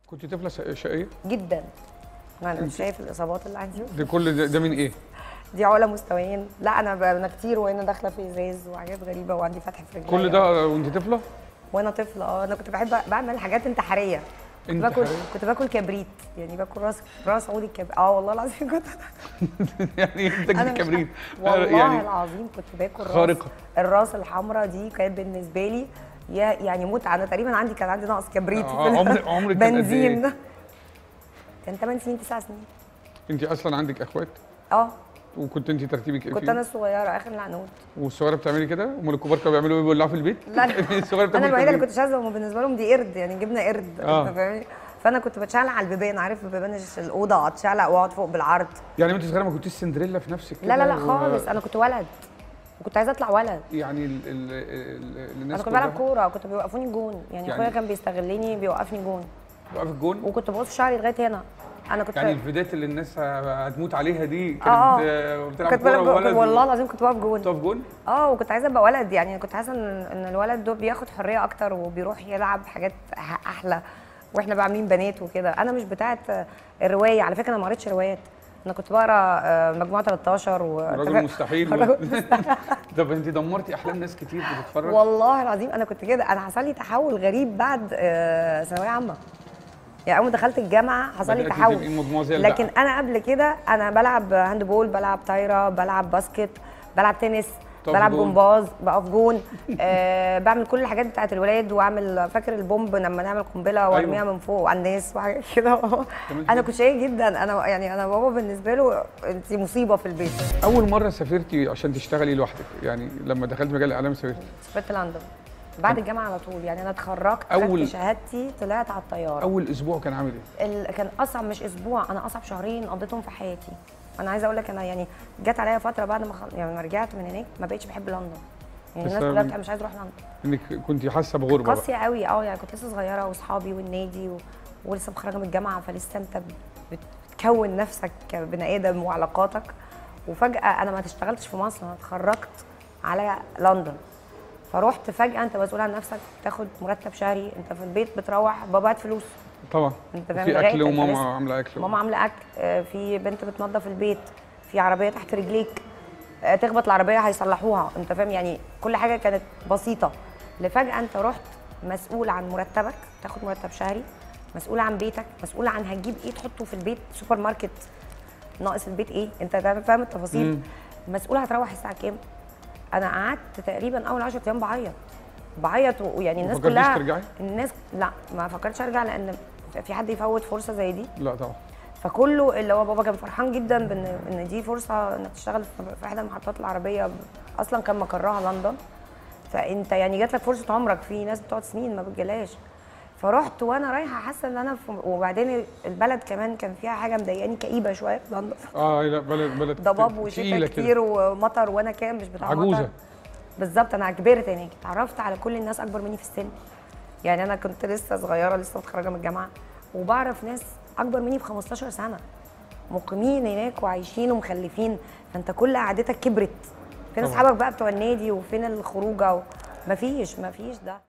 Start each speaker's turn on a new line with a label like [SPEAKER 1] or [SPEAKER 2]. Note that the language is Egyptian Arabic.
[SPEAKER 1] كنت طفله ش- شقيه
[SPEAKER 2] جدا ما انا مش شايف الاصابات اللي عندي
[SPEAKER 1] ده كل ده, ده من ايه
[SPEAKER 2] دي عقله مستويين لا انا ب- انا كتير وانا داخله في ازاز وحاجات غريبه وعندي فتح في رجلي
[SPEAKER 1] كل ده وانت طفله
[SPEAKER 2] وانا طفله اه انا كنت بحب بعمل حاجات انتحاريه كنت باكل
[SPEAKER 1] انتحارية؟
[SPEAKER 2] كنت باكل كبريت يعني باكل راس راس عود الكبريت اه والله العظيم كنت
[SPEAKER 1] يعني ايه
[SPEAKER 2] انا
[SPEAKER 1] بتاكل
[SPEAKER 2] مش
[SPEAKER 1] كبريت
[SPEAKER 2] والله
[SPEAKER 1] يعني
[SPEAKER 2] العظيم كنت باكل راس
[SPEAKER 1] خارقة.
[SPEAKER 2] الراس الحمراء دي كانت بالنسبه لي يا يعني متعه انا تقريبا عندي كان عندي نقص كبريت
[SPEAKER 1] آه،
[SPEAKER 2] في ال-
[SPEAKER 1] عمرك- عمرك كان قد إيه؟
[SPEAKER 2] بنزين كان 8 سنين 9 سنين
[SPEAKER 1] انت اصلا عندك اخوات
[SPEAKER 2] اه
[SPEAKER 1] وكنت انت ترتيبك ايه
[SPEAKER 2] كنت
[SPEAKER 1] فيهم؟
[SPEAKER 2] انا الصغيره اخر العنقود
[SPEAKER 1] والصغيره بتعملي كده امال الكبار كانوا بيعملوا ايه بيولعوا في البيت
[SPEAKER 2] لا
[SPEAKER 1] الصغيره بتاكل
[SPEAKER 2] انا الوحيده اللي
[SPEAKER 1] كبريت.
[SPEAKER 2] كنت شاذه هم بالنسبه لهم دي قرد يعني جبنا قرد
[SPEAKER 1] آه.
[SPEAKER 2] انت فاهمني فانا كنت بتشعلق على البيبان عارف بيبان الش- الاوضه اتشعلق واقعد فوق بالعرض
[SPEAKER 1] يعني وانت صغيره ما كنتيش سندريلا في نفسك
[SPEAKER 2] لا لا
[SPEAKER 1] كده
[SPEAKER 2] لا
[SPEAKER 1] و-
[SPEAKER 2] خالص انا كنت ولد وكنت عايزه اطلع ولد
[SPEAKER 1] يعني ال ال ال الناس
[SPEAKER 2] انا كنت بلعب
[SPEAKER 1] كلها
[SPEAKER 2] كوره كنت بيوقفوني جون يعني
[SPEAKER 1] يعني-
[SPEAKER 2] اخويا كان بيستغلني بيوقفني جون
[SPEAKER 1] بقى في الجون
[SPEAKER 2] وكنت بقص شعري لغايه هنا انا كنت
[SPEAKER 1] يعني الفيديوهات اللي الناس هتموت عليها دي كانت
[SPEAKER 2] اه
[SPEAKER 1] آه، بتلعب
[SPEAKER 2] كنت
[SPEAKER 1] كوره
[SPEAKER 2] بلعب
[SPEAKER 1] وولد
[SPEAKER 2] والله العظيم كنت بقف جون
[SPEAKER 1] بتقف جون
[SPEAKER 2] اه وكنت عايزه ابقى ولد يعني كنت حاسه ان ان الولد ده بياخد حريه اكتر وبيروح يلعب حاجات أح- احلى واحنا بقى عاملين بنات وكده انا مش بتاعه الروايه على فكره انا ما قريتش روايات انا كنت بقرا آه، مجموعه 13 و
[SPEAKER 1] راجل مستحيل
[SPEAKER 2] راجل
[SPEAKER 1] طب انت دمرتي احلام ناس كتير بتتفرج
[SPEAKER 2] والله العظيم انا كنت كده انا حصل لي تحول غريب بعد آه، ثانويه عامه يعني اول ما دخلت الجامعه حصل لي
[SPEAKER 1] بدأتي
[SPEAKER 2] تحول
[SPEAKER 1] تبقي مدموزيل
[SPEAKER 2] لكن
[SPEAKER 1] بقى.
[SPEAKER 2] انا قبل كده انا بلعب هاند بول بلعب طايره بلعب باسكت بلعب تنس
[SPEAKER 1] طب
[SPEAKER 2] بلعب
[SPEAKER 1] جون.
[SPEAKER 2] جمباز بقف جون آه بعمل كل الحاجات بتاعت الولاد واعمل فاكر البومب لما نعمل قنبله وارميها من فوق على الناس وحاجات كده انا كنت شقيه جدا انا يعني انا بابا بالنسبه له انت مصيبه في البيت
[SPEAKER 1] اول مره سافرتي عشان تشتغلي لوحدك يعني لما دخلت مجال الاعلام سافرتي
[SPEAKER 2] سافرت لندن بعد الجامعه على طول يعني انا اتخرجت
[SPEAKER 1] أول-
[SPEAKER 2] خدت شهادتي طلعت على الطياره
[SPEAKER 1] اول اسبوع كان عامل ايه
[SPEAKER 2] ال... كان اصعب مش اسبوع انا اصعب شهرين قضيتهم في حياتي انا عايزه اقول لك انا يعني جت عليا فتره بعد ما خل... يعني لما رجعت من هناك ما بقتش بحب لندن يعني الناس
[SPEAKER 1] بسبب
[SPEAKER 2] كلها
[SPEAKER 1] إيه؟
[SPEAKER 2] بتبقى مش عايزه اروح لندن
[SPEAKER 1] انك كنت حاسه بغربه بقى
[SPEAKER 2] قاسيه قوي اه يعني كنت لسه صغيره واصحابي والنادي و... ولسه متخرجه من الجامعه فلسه انت بت- بتكون نفسك كبني ادم وعلاقاتك وفجاه انا ما اشتغلتش في مصر انا اتخرجت على لندن فروحت فجاه انت مسؤول عن نفسك تاخد مرتب شهري انت في البيت بتروح بابا هات فلوس
[SPEAKER 1] طبعا
[SPEAKER 2] انت فاهم
[SPEAKER 1] في
[SPEAKER 2] لغاية
[SPEAKER 1] اكل
[SPEAKER 2] انت
[SPEAKER 1] وماما
[SPEAKER 2] لسه-
[SPEAKER 1] عامله اكل
[SPEAKER 2] ماما عامله اكل آه، في بنت بتنظف البيت في عربيه تحت رجليك آه، تخبط العربيه هيصلحوها انت فاهم يعني كل حاجه كانت بسيطه لفجاه انت رحت مسؤول عن مرتبك تاخد مرتب شهري مسؤول عن بيتك مسؤول عن هتجيب ايه تحطه في البيت سوبر ماركت ناقص البيت ايه انت فاهم التفاصيل
[SPEAKER 1] مم.
[SPEAKER 2] مسؤول هتروح الساعه كام انا قعدت تقريبا اول 10 ايام بعيط بعيط و- ويعني الناس
[SPEAKER 1] فكرتيش
[SPEAKER 2] كلها
[SPEAKER 1] ترجعي؟
[SPEAKER 2] الناس لا ما فكرتش ارجع لان في حد يفوت فرصه زي دي
[SPEAKER 1] لا طبعا
[SPEAKER 2] فكله اللي هو بابا كان فرحان جدا بان ان دي فرصه انك تشتغل في في احدى المحطات العربيه اصلا كان مقرها لندن فانت يعني جات لك فرصه عمرك في ناس بتقعد سنين ما بتجيلهاش فرحت وانا رايحه حاسه ان انا في وبعدين البلد كمان كان فيها حاجه مضايقاني كئيبه شويه في لندن
[SPEAKER 1] اه لا بلد بلد
[SPEAKER 2] ضباب
[SPEAKER 1] تقيلة
[SPEAKER 2] وشتاء
[SPEAKER 1] كده.
[SPEAKER 2] كتير ومطر وانا كام مش بتاع
[SPEAKER 1] عجوزة.
[SPEAKER 2] مطر بالظبط انا كبرت هناك اتعرفت على كل الناس اكبر مني في السن يعني انا كنت لسه صغيره لسه متخرجه من الجامعه وبعرف ناس اكبر مني ب 15 سنه مقيمين هناك وعايشين ومخلفين فانت كل قعدتك كبرت فين
[SPEAKER 1] طبعا.
[SPEAKER 2] اصحابك بقى بتوع النادي وفين الخروجه و... مفيش مفيش ده